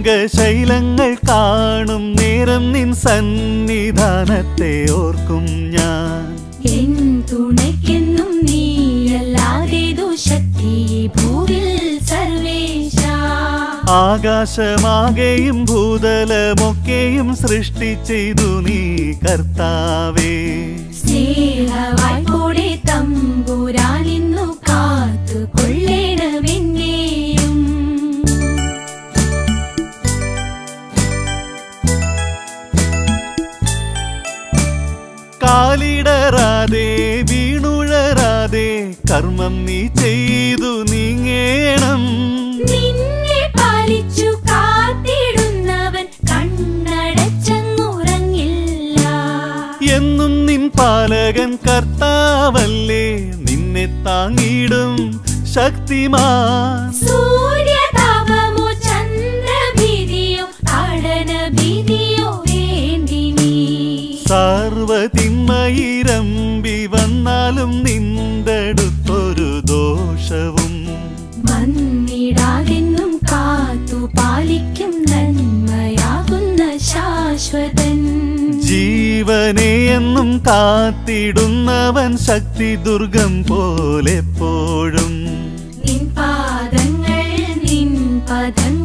അംഗശൈലങ്ങൾ കാണും നേരം നിൻ സന്നിധാനത്തെ ഓർക്കും ഞാൻ എൻ തുണയ്ക്കെന്നും നീയല്ലാതേതു ശക്തി ഭൂവിൽ സർവേശ ആകാശമാകെയും ഭൂതലമൊക്കെയും സൃഷ്ടി ചെയ്തു നീ കർത്താവേ സ്നേഹവായ്പോടെ തമ്പുരാനിന്നു കാത്തു കൊള്ളേണമെന്നെയും കാലിടറാതെ വീണുഴറാതെ കർമ്മം നീ ചെയ്തു നീങ്ങേണം നിന്നെ പാലിച്ചു കാത്തിടുന്നവൻ കണ്ണടച്ചങ്ങുറങ്ങില്ല എന്നും നിൻ പാലകൻ കർത്താവല്ലേ നിന്നെ താങ്ങിടും ശക്തിമാൻ സൂര്യതാപമോ ചന്ദ്രഭീതിയോ താടനഭീതിയോ വേണ്ടിനി സർവതിന്മയിരമ്പി വന്നാലും നിന്റടുത്തൊരു ദോഷവും വന്നിടാതെന്നും കാത്തു പാലിക്കും നന്മയാകുന്ന ശാശ്വതൻ ജീവനെ എന്നും കാത്തിടുന്നവൻ ശക്തി ദുർഗം പോലെപ്പോഴും നിൻ പാദങ്ങൾ നിൻ പദങ്ങൾ